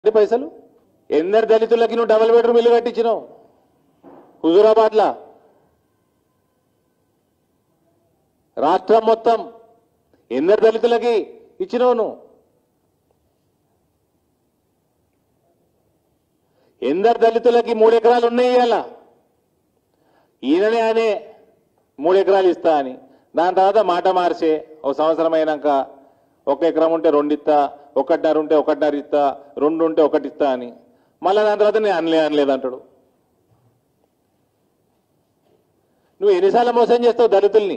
అంటే పైసలు ఎందరు దళితులకి నువ్వు డబుల్ బెడ్రూమ్ ఇల్లు కట్టించినావు హుజూరాబాద్లా రాష్ట్రం మొత్తం ఎందరు దళితులకి ఇచ్చినావు నువ్వు ఎందరు దళితులకి మూడు ఎకరాలు ఉన్నాయి ఇవాళ ఈయననే అనే మూడు ఎకరాలు ఇస్తా అని దాని తర్వాత మాట మార్చే ఒక సంవత్సరం అయినాక ఒక ఎకరం ఉంటే రెండు ఇస్తా ఒకటిన్నర ఉంటే ఒకటిన్నర ఇస్తా రెండు ఉంటే ఒకటి ఇస్తా అని మళ్ళీ దాని తర్వాత నేను అనలే అనలేదు అంటాడు నువ్వు ఎన్నిసార్లు మోసం చేస్తావు దళితుల్ని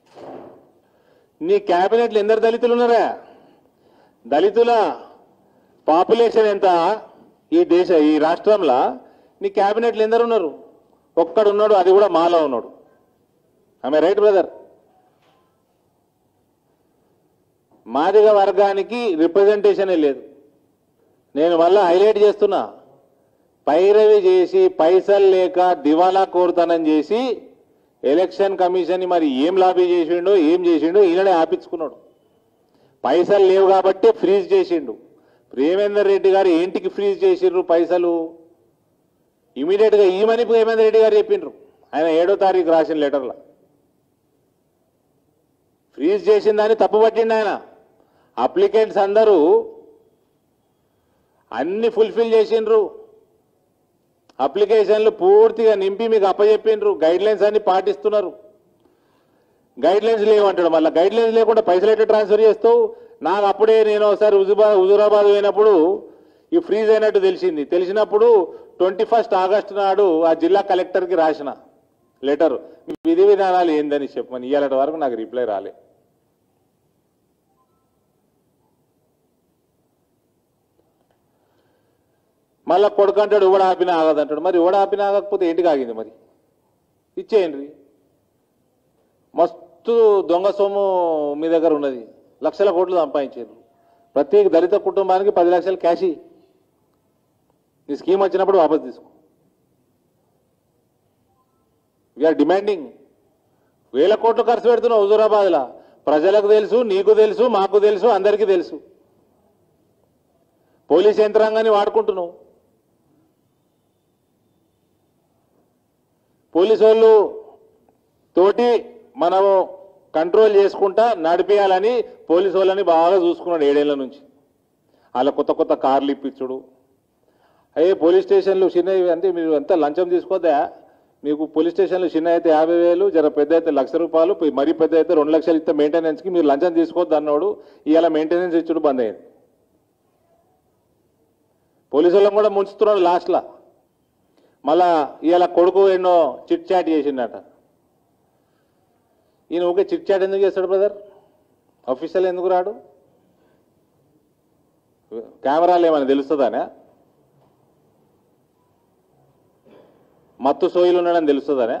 నీ క్యాబినెట్లు ఎందరు దళితులు ఉన్నారా దళితుల పాపులేషన్ ఎంత ఈ దేశ ఈ రాష్ట్రంలో నీ క్యాబినెట్లు ఎందరు ఉన్నారు ఒక్కడు ఉన్నాడు అది కూడా మాలో ఉన్నాడు ఆమె రైట్ బ్రదర్ మాదిగ వర్గానికి రిప్రజెంటేషనే లేదు నేను మళ్ళా హైలైట్ చేస్తున్నా పైరవి చేసి పైసలు లేక దివాలా కోరుతానని చేసి ఎలక్షన్ కమిషన్ మరి ఏం లాబీ చేసిండో ఏం చేసిండో ఈయననే ఆపించుకున్నాడు పైసలు లేవు కాబట్టి ఫ్రీజ్ చేసిండు ప్రేమేందర్ రెడ్డి గారు ఏంటికి ఫ్రీజ్ చేసిండ్రు పైసలు ఇమీడియట్ గా ఈమని ప్రేమేందర్ రెడ్డి గారు చెప్పిండ్రు ఆయన ఏడో తారీఖు రాసిన లెటర్లో ఫ్రీజ్ చేసిందని తప్పుపట్టిండు ఆయన అప్లికెంట్స్ అందరూ అన్ని ఫుల్ఫిల్ చేసిండ్రు అప్లికేషన్లు పూర్తిగా నింపి మీకు అప్పచెప్పిండ్రు గైడ్ లైన్స్ అన్ని పాటిస్తున్నారు గైడ్ లైన్స్ లేవంటాడు మళ్ళీ గైడ్ లైన్స్ లేకుండా పైసలు ఎట్లా ట్రాన్స్ఫర్ చేస్తావు నాకు అప్పుడే నేను ఒకసారి హుజురాబాద్ హుజురాబాద్ పోయినప్పుడు ఈ ఫ్రీజ్ అయినట్టు తెలిసింది తెలిసినప్పుడు ట్వంటీ ఫస్ట్ ఆగస్టు నాడు ఆ జిల్లా కలెక్టర్కి రాసిన లెటర్ విధి విధానాలు ఏందని చెప్పమని ఇవాళ వరకు నాకు రిప్లై రాలే మళ్ళా కొడుకు అంటాడు ఇవ్వడ ఆపినా ఆగదంటాడు మరి ఇవ్వడ ఆపినా ఆగకపోతే ఏంటికి ఆగింది మరి ఇచ్చేయండి మస్తు దొంగ సొమ్ము మీ దగ్గర ఉన్నది లక్షల కోట్లు సంపాదించారు ప్రతి దళిత కుటుంబానికి పది లక్షలు క్యాష్ ఇయ్యి. నీ స్కీమ్ వచ్చినప్పుడు వాపస్ తీసుకో వీఆర్ డిమాండింగ్ వేల కోట్లు ఖర్చు పెడుతున్నావు హుజూరాబాద్లో ప్రజలకు తెలుసు నీకు తెలుసు మాకు తెలుసు అందరికీ తెలుసు పోలీస్ యంత్రాంగాన్ని వాడుకుంటున్నావు పోలీసు వాళ్ళు తోటి మనము కంట్రోల్ చేసుకుంటా నడిపేయాలని పోలీసు వాళ్ళని బాగా చూసుకున్నాడు ఏడేళ్ల నుంచి వాళ్ళ కొత్త కొత్త కార్లు ఇప్పించుడు అయ్యే పోలీస్ స్టేషన్లు చిన్నవి అంటే మీరు అంతా లంచం తీసుకోద్దా మీకు పోలీస్ స్టేషన్లు చిన్న అయితే యాభై వేలు జర పెద్ద అయితే లక్ష రూపాయలు పోయి మరీ పెద్ద అయితే రెండు లక్షలు ఇస్తే మెయింటెనెన్స్కి మీరు లంచం తీసుకోవద్దు అన్నాడు ఇవాళ మెయింటెనెన్స్ ఇచ్చుడు బంద్ అయింది పోలీసు వాళ్ళని కూడా ముంచుతున్నాడు లాస్ట్లో మళ్ళా ఇవాళ కొడుకు ఎన్నో చిట్ చాట్ చేసిండట ఈయన ఓకే చిట్ చాట్ ఎందుకు చేస్తాడు బ్రదర్ అఫీషియల్ ఎందుకు రాడు కెమెరాలు ఏమైనా తెలుస్తుందానే మత్తు సోయిలు ఉన్నాడని తెలుస్తుందనే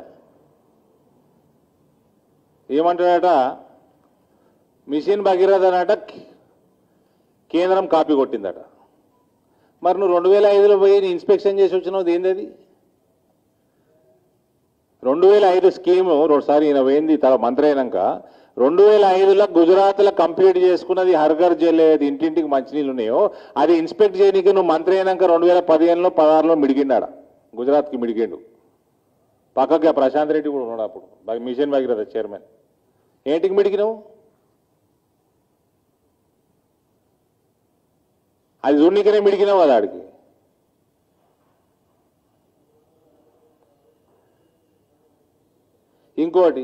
ఏమంటాడట మిషన్ భగీరథ అనట కేంద్రం కాపీ కొట్టిందట మరి నువ్వు రెండు వేల ఐదులో పోయి నీ ఇన్స్పెక్షన్ చేసి వచ్చినావు ఏంది అది రెండు వేల ఐదు స్కీము రెండుసారి ఈయన పోయింది తల మంత్రి అయినాక రెండు వేల ఐదులో గుజరాత్లో కంప్లీట్ చేసుకున్నది హర్ఘర్ జల్ ఏది ఇంటింటికి మంచినీళ్ళు ఉన్నాయో అది ఇన్స్పెక్ట్ చేయడానికి నువ్వు మంత్రి అయినాక రెండు వేల పదిహేనులో పదహారులో మిడిగిండాడ గుజరాత్కి మిడిగిండు పక్కగా ప్రశాంత్ రెడ్డి కూడా ఉన్నాడు అప్పుడు బా- మిషన్ భగీరథ చైర్మన్ ఏంటికి మిడిగినావు అది చూడనీకనే మిడిగినావు కదా ఆడికి ఇంకోటి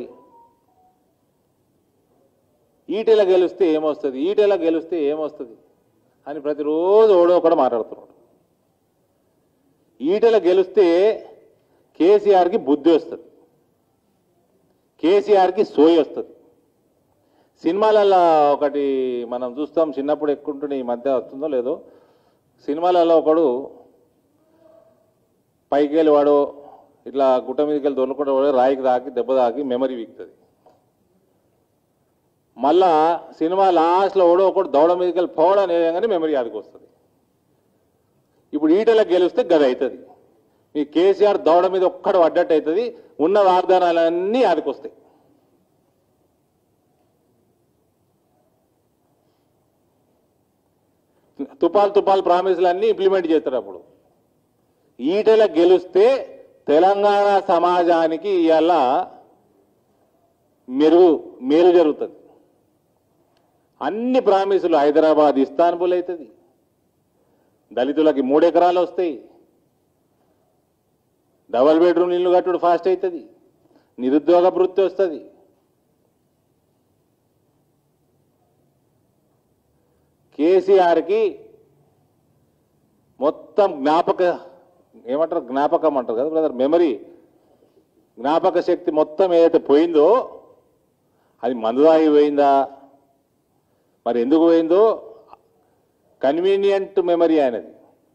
ఈటెల గెలిస్తే ఏమొస్తుంది ఈటెల గెలిస్తే ఏమొస్తుంది అని ప్రతిరోజు ఓడో ఒకడు మాట్లాడుతున్నాడు ఈటెల గెలిస్తే కేసీఆర్కి బుద్ధి వస్తుంది కేసీఆర్కి సోయి వస్తుంది సినిమాలలో ఒకటి మనం చూస్తాం చిన్నప్పుడు ఎక్కుంటుండే ఈ మధ్య వస్తుందో లేదో సినిమాలలో ఒకడు పైకి వెళ్ళి వాడు ఇట్లా గుట్ట మీదకి వెళ్ళి దొరకకుండా వాడు రాయికి తాకి దెబ్బ తాకి మెమరీ వీక్తుంది మళ్ళా సినిమా లాస్ట్లో ఓడో ఒకడు దౌడ మీదకి వెళ్ళి పోవడం కానీ మెమరీ యాదికి వస్తుంది ఇప్పుడు ఈటలకు గెలిస్తే గది అవుతుంది ఈ కేసీఆర్ దౌడ మీద ఒక్కడు పడ్డట్టు అవుతుంది ఉన్న వాగ్దానాలన్నీ యాదికొస్తాయి తుపాలు తుపాలు ప్రామిసులు అన్నీ ఇంప్లిమెంట్ చేస్తారు అప్పుడు ఈటెల గెలిస్తే తెలంగాణ సమాజానికి ఇవాళ మెరుగు మేలు జరుగుతుంది అన్ని ప్రామిసులు హైదరాబాద్ ఇస్తాన్బుల్ అవుతుంది దళితులకి మూడు ఎకరాలు వస్తాయి డబల్ బెడ్రూమ్ ఇల్లు కట్టుడు ఫాస్ట్ అవుతుంది నిరుద్యోగ వృత్తి వస్తుంది కేసీఆర్కి మొత్తం జ్ఞాపక ఏమంటారు జ్ఞాపకం అంటారు కదా బ్రదర్ మెమరీ జ్ఞాపక శక్తి మొత్తం ఏదైతే పోయిందో అది మందుదాగి పోయిందా మరి ఎందుకు పోయిందో కన్వీనియంట్ మెమరీ ఆయనది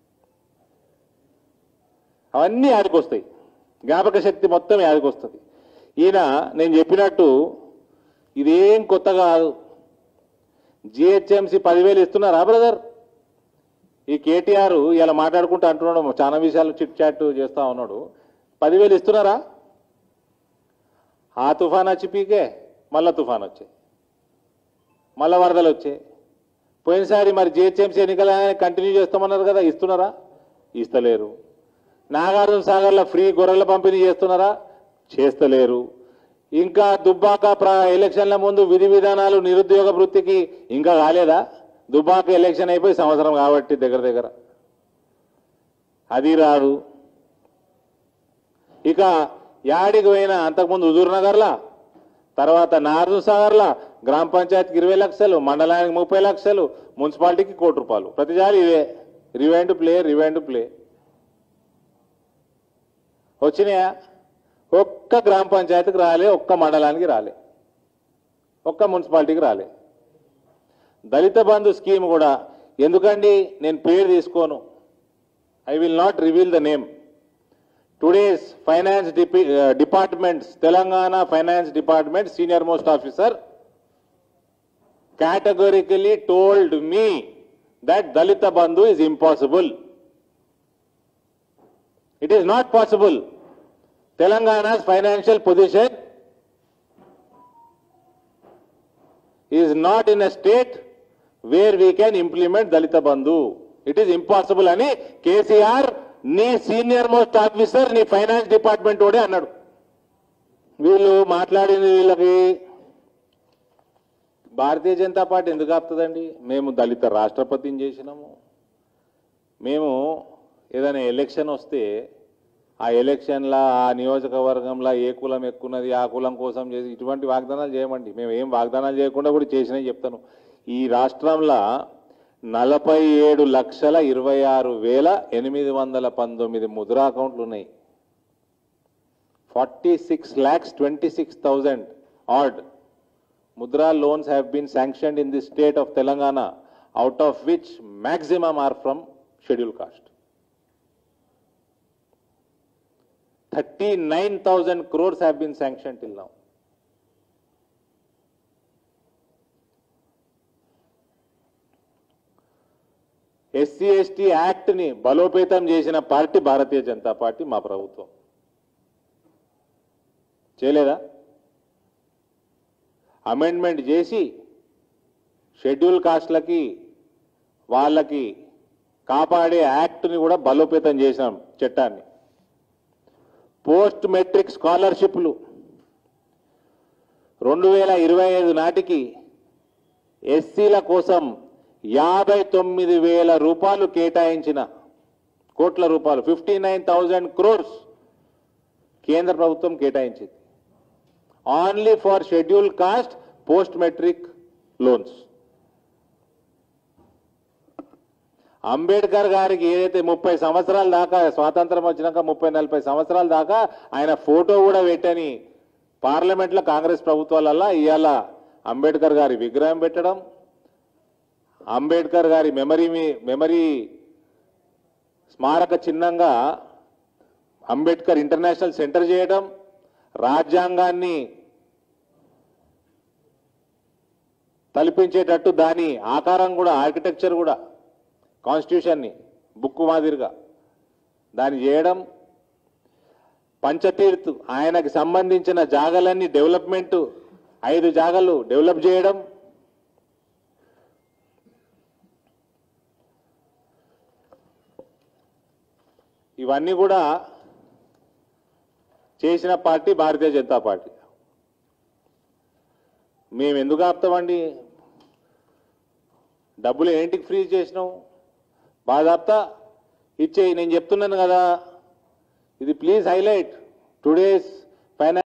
అవన్నీ ఆడికొస్తాయి జ్ఞాపక శక్తి మొత్తం ఆడికొస్తుంది ఈయన నేను చెప్పినట్టు ఇదేం కొత్త కాదు జిహెచ్ఎంసి పదివేలు ఇస్తున్నారా బ్రదర్ ఈ కేటీఆర్ ఇలా మాట్లాడుకుంటూ అంటున్నాడు చాలా విషయాలు చిట్ చాట్ చేస్తా ఉన్నాడు పదివేలు ఇస్తున్నారా ఆ తుఫాన్ వచ్చి పీకే మళ్ళా తుఫాన్ వచ్చాయి మళ్ళా వరదలు వచ్చాయి పోయినసారి మరి జిహెచ్ఎంసీ ఎన్నికలు కంటిన్యూ చేస్తామన్నారు కదా ఇస్తున్నారా ఇస్తలేరు నాగార్జున సాగర్లో ఫ్రీ గొర్రెల పంపిణీ చేస్తున్నారా చేస్తలేరు ఇంకా దుబ్బాక ప్ర ఎలక్షన్ల ముందు విధి విధానాలు నిరుద్యోగ వృత్తికి ఇంకా కాలేదా దుబ్బాక ఎలక్షన్ అయిపోయి సంవత్సరం కాబట్టి దగ్గర దగ్గర అది రాదు ఇక యాడికి పోయినా అంతకుముందు హుజూర్ నగర్లా తర్వాత నార్జున్ సాగర్లా గ్రామ పంచాయతీకి ఇరవై లక్షలు మండలానికి ముప్పై లక్షలు మున్సిపాలిటీకి కోటి రూపాయలు ప్రతిసారి ఇవే రివైండ్ ప్లే రివైండ్ ప్లే వచ్చినాయా ఒక్క గ్రామ పంచాయతీకి రాలే ఒక్క మండలానికి రాలే ఒక్క మున్సిపాలిటీకి రాలే దళిత బంధు స్కీమ్ కూడా ఎందుకండి నేను పేరు తీసుకోను I will not reveal the name today's finance departments Telangana finance department senior most officer categorically told me that Dalita Bandhu is impossible. It is not possible. Telangana's financial position is not in a state where we can implement Dalita Bandhu. It is impossible అని కేసీఆర్ నీ senior most officer నీ finance department వాడే అన్నాడు వీళ్ళు మాట్లాడింది వీళ్ళకి భారతీయ Janata party ఎందుకు ఆపుతుందండి మేము దళిత రాష్ట్రపతిని చేసినాము మేము ఏదైనా ఎలక్షన్ వస్తే ఆ ఎలక్షన్లో ఆ నియోజకవర్గంలో ఏ కులం ఎక్కున్నది ఆ కులం కోసం చేసి ఇటువంటి వాగ్దానాలు చేయమండి మేము ఏం వాగ్దానాలు చేయకుండా కూడా చేసినాయి చెప్తాను ఈ రాష్ట్రంలో నలభై ఏడు లక్షల ఇరవై ఆరు వేల ఎనిమిది వందల పంతొమ్మిది ముద్రా అకౌంట్లు ఉన్నాయి forty six lakhs twenty six thousand odd Mudra loans have been sanctioned in the state of Telangana, out of which maximum are from scheduled caste. 39,000 crores have been sanctioned till now. SC ST యాక్ట్ని బలోపేతం చేసిన party భారతీయ Janata party మా ప్రభుత్వం చేయలేదా amendment చేసి schedule కాస్ట్లకి వాళ్ళకి కాపాడే యాక్ట్ని కూడా బలోపేతం చేసినాం చట్టాన్ని పోస్ట్ మెట్రిక్ స్కాలర్షిప్లు రెండు వేల ఇరవై ఐదు నాటికి ఎస్సీల కోసం యాభై తొమ్మిది వేల రూపాయలు కేటాయించిన కోట్ల రూపాయలు ఫిఫ్టీ నైన్ థౌజండ్ క్రోర్స్ కేంద్ర ప్రభుత్వం కేటాయించింది only for scheduled caste post matric loans Ambedkar గారికి ఏదైతే ముప్పై సంవత్సరాల దాకా స్వాతంత్రం వచ్చినాక ముప్పై నలభై సంవత్సరాల దాకా ఆయన ఫోటో కూడా పెట్టని పార్లమెంట్లో కాంగ్రెస్ ప్రభుత్వాలల్లా ఇవాళ అంబేద్కర్ గారి విగ్రహం పెట్టడం అంబేద్కర్ గారి మెమరీ మీ- మెమరీ స్మారక చిహ్నంగా అంబేద్కర్ ఇంటర్నేషనల్ సెంటర్ చేయడం రాజ్యాంగాన్ని తలపించేటట్టు దాని ఆకారం కూడా ఆర్కిటెక్చర్ కూడా కాన్స్టిట్యూషన్ని బుక్ మాదిరిగా దాన్ని చేయడం పంచతీర్థ్ ఆయనకి సంబంధించిన జాగలన్నీ డెవలప్మెంట్ ఐదు జాగలు డెవలప్ చేయడం ఇవన్నీ కూడా చేసిన పార్టీ భారతీయ జనతా పార్టీ మేము ఎందుకు ఆపుతామండి డబ్బులు ఏంటికి ఫ్రీజ్ చేసినావు బాధాప్తా ఇచ్చేయి నేను చెప్తున్నాను కదా ఇది ప్లీజ్ హైలైట్ టుడేస్